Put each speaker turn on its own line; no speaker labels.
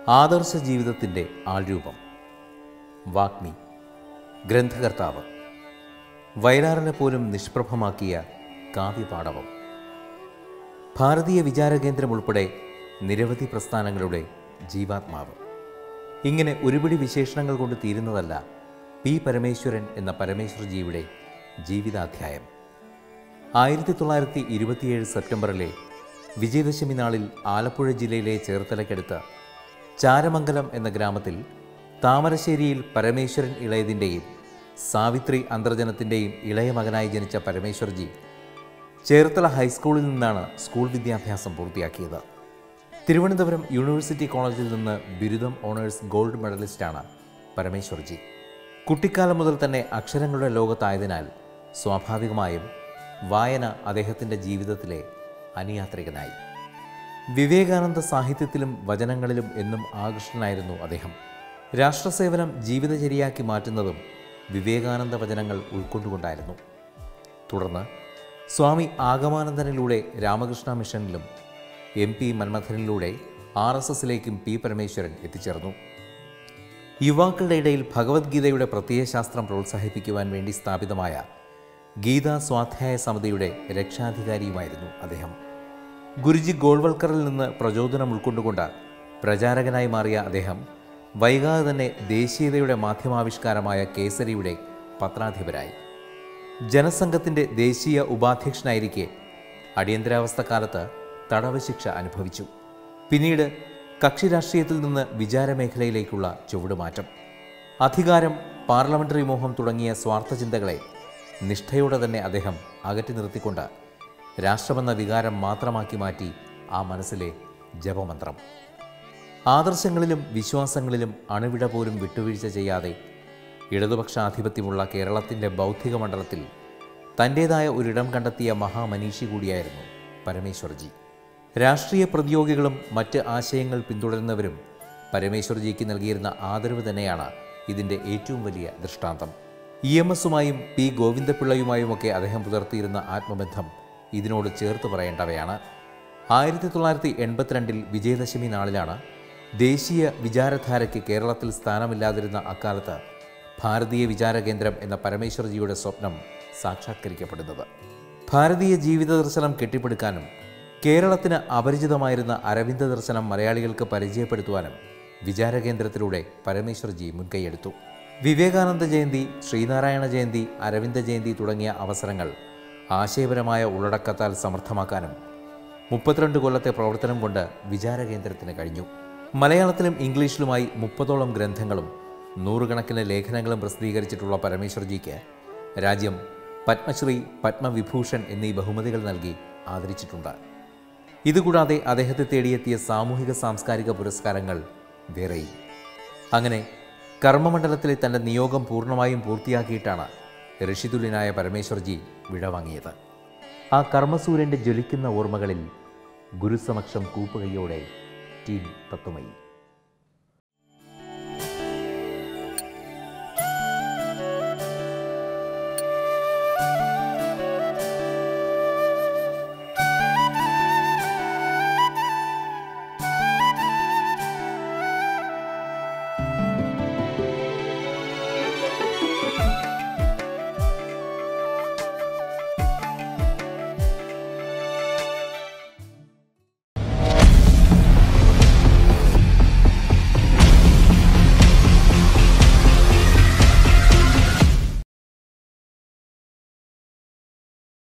ആദർശ ജീവിതത്തിൻ്റെ ആൾരൂപം വാഗ്മി ഗ്രന്ഥകർത്താവ് വയലാറിനെ പോലും നിഷ്പ്രഭമാക്കിയ കാവ്യപാടവം ഭാരതീയ വിചാരകേന്ദ്രം ഉൾപ്പെടെ നിരവധി പ്രസ്ഥാനങ്ങളുടെ ജീവാത്മാവ് ഇങ്ങനെ ഒരുപിടി വിശേഷണങ്ങൾ കൊണ്ട് തീരുന്നതല്ല പി പരമേശ്വരൻ എന്ന പരമേശ്വർജിയുടെ ജീവിതാധ്യായം ആയിരത്തി തൊള്ളായിരത്തി ഇരുപത്തിയേഴ് സെപ്റ്റംബറിലെ വിജയദശമി നാളിൽ ആലപ്പുഴ ജില്ലയിലെ ചേർത്തലയ്ക്കടുത്ത് ചാരമംഗലം എന്ന ഗ്രാമത്തിൽ താമരശ്ശേരിയിൽ പരമേശ്വരൻ ഇളയതിൻ്റെയും സാവിത്രി അന്തർജനത്തിൻ്റെയും ഇളയ മകനായി ജനിച്ച പരമേശ്വർജി ചേർത്തല ഹൈസ്കൂളിൽ നിന്നാണ് സ്കൂൾ വിദ്യാഭ്യാസം പൂർത്തിയാക്കിയത് തിരുവനന്തപുരം യൂണിവേഴ്സിറ്റി കോളേജിൽ നിന്ന് ബിരുദം ഓണേഴ്സ് ഗോൾഡ് മെഡലിസ്റ്റാണ് പരമേശ്വർജി കുട്ടിക്കാലം മുതൽ തന്നെ അക്ഷരങ്ങളുടെ ലോകത്തായതിനാൽ സ്വാഭാവികമായും വായന അദ്ദേഹത്തിൻ്റെ ജീവിതത്തിലെ അനുയാത്രികനായി വിവേകാനന്ദ സാഹിത്യത്തിലും വചനങ്ങളിലും എന്നും ആകൃഷ്ടനായിരുന്നു അദ്ദേഹം രാഷ്ട്രസേവനം ജീവിതചര്യയാക്കി മാറ്റുന്നതും വിവേകാനന്ദ വചനങ്ങൾ ഉൾക്കൊണ്ടുകൊണ്ടായിരുന്നു തുടർന്ന് സ്വാമി ആഗമാനന്ദനിലൂടെ രാമകൃഷ്ണ മിഷനിലും എം പി മന്മഥനിലൂടെ ആർ എസ് എസിലേക്കും പി പരമേശ്വരൻ എത്തിച്ചേർന്നു യുവാക്കളുടെ ഇടയിൽ ഭഗവത്ഗീതയുടെ പ്രത്യയശാസ്ത്രം പ്രോത്സാഹിപ്പിക്കുവാൻ വേണ്ടി സ്ഥാപിതമായ ഗീതാ സ്വാധ്യായ സമിതിയുടെ രക്ഷാധികാരിയുമായിരുന്നു അദ്ദേഹം ഗുരുജി ഗോൾവൽക്കറിൽ നിന്ന് പ്രചോദനം ഉൾക്കൊണ്ടുകൊണ്ട് പ്രചാരകനായി മാറിയ അദ്ദേഹം വൈകാതെ തന്നെ ദേശീയതയുടെ മാധ്യമാവിഷ്കാരമായ കേസരിയുടെ പത്രാധിപരായി ജനസംഘത്തിൻ്റെ ദേശീയ ഉപാധ്യക്ഷനായിരിക്കെ അടിയന്തരാവസ്ഥ കാലത്ത് തടവ് ശിക്ഷ അനുഭവിച്ചു പിന്നീട് കക്ഷി രാഷ്ട്രീയത്തിൽ നിന്ന് വിചാരമേഖലയിലേക്കുള്ള ചുവടുമാറ്റം അധികാരം പാർലമെന്ററി മോഹം തുടങ്ങിയ സ്വാർത്ഥ ചിന്തകളെ നിഷ്ഠയോടെ തന്നെ അദ്ദേഹം അകറ്റി നിർത്തിക്കൊണ്ട് രാഷ്ട്രമെന്ന വികാരം മാത്രമാക്കി മാറ്റി ആ മനസ്സിലെ ജപമന്ത്രം ആദർശങ്ങളിലും വിശ്വാസങ്ങളിലും അണുവിട പോലും വിട്ടുവീഴ്ച ചെയ്യാതെ ഇടതുപക്ഷാധിപത്യമുള്ള കേരളത്തിൻ്റെ ബൗദ്ധിക മണ്ഡലത്തിൽ തൻ്റേതായ ഒരിടം കണ്ടെത്തിയ മഹാമനീഷി കൂടിയായിരുന്നു പരമേശ്വർജി രാഷ്ട്രീയ പ്രതിയോഗികളും മറ്റ് ആശയങ്ങൾ പിന്തുടരുന്നവരും പരമേശ്വർജിക്ക് നൽകിയിരുന്ന ആദരവ് തന്നെയാണ് ഇതിൻ്റെ ഏറ്റവും വലിയ ദൃഷ്ടാന്തം ഇ എം എസുമായും പി ഗോവിന്ദപിള്ളയുമായുമൊക്കെ അദ്ദേഹം പുലർത്തിയിരുന്ന ആത്മബന്ധം ഇതിനോട് ചേർത്ത് പറയേണ്ടവയാണ് ആയിരത്തി തൊള്ളായിരത്തി എൺപത്തിരണ്ടിൽ വിജയദശമി നാളിലാണ് ദേശീയ വിചാരധാരയ്ക്ക് കേരളത്തിൽ സ്ഥാനമില്ലാതിരുന്ന അക്കാലത്ത് ഭാരതീയ വിചാര കേന്ദ്രം എന്ന പരമേശ്വർജിയുടെ സ്വപ്നം സാക്ഷാത്കരിക്കപ്പെടുന്നത് ഭാരതീയ ജീവിത ദർശനം കെട്ടിപ്പടുക്കാനും കേരളത്തിന് അപരിചിതമായിരുന്ന അരവിന്ദ ദർശനം മലയാളികൾക്ക് പരിചയപ്പെടുത്തുവാനും വിചാരകേന്ദ്രത്തിലൂടെ പരമേശ്വർജി മുൻകൈയെടുത്തു വിവേകാനന്ദ ജയന്തി ശ്രീനാരായണ ജയന്തി അരവിന്ദ ജയന്തി തുടങ്ങിയ അവസരങ്ങൾ ആശയപരമായ ഉള്ളടക്കത്താൽ സമർത്ഥമാക്കാനും മുപ്പത്തിരണ്ട് കൊല്ലത്തെ പ്രവർത്തനം കൊണ്ട് വിചാരകേന്ദ്രത്തിന് കഴിഞ്ഞു മലയാളത്തിലും ഇംഗ്ലീഷിലുമായി മുപ്പതോളം ഗ്രന്ഥങ്ങളും നൂറുകണക്കിന് ലേഖനങ്ങളും പ്രസിദ്ധീകരിച്ചിട്ടുള്ള പരമേശ്വർജിക്ക് രാജ്യം പത്മശ്രീ പത്മവിഭൂഷൺ എന്നീ ബഹുമതികൾ നൽകി ആദരിച്ചിട്ടുണ്ട് ഇതുകൂടാതെ അദ്ദേഹത്തെ തേടിയെത്തിയ സാമൂഹിക സാംസ്കാരിക പുരസ്കാരങ്ങൾ വേറെയും അങ്ങനെ കർമ്മമണ്ഡലത്തിലെ തൻ്റെ നിയോഗം പൂർണ്ണമായും പൂർത്തിയാക്കിയിട്ടാണ് ഋഷിതുല്യനായ പരമേശ്വർജി വിടവാങ്ങിയത് ആ കർമ്മസൂര്യൻ്റെ ജ്വലിക്കുന്ന ഓർമ്മകളിൽ ഗുരുസമക്ഷം കൂപ്പുകയോടെ ടീം തത്വമയി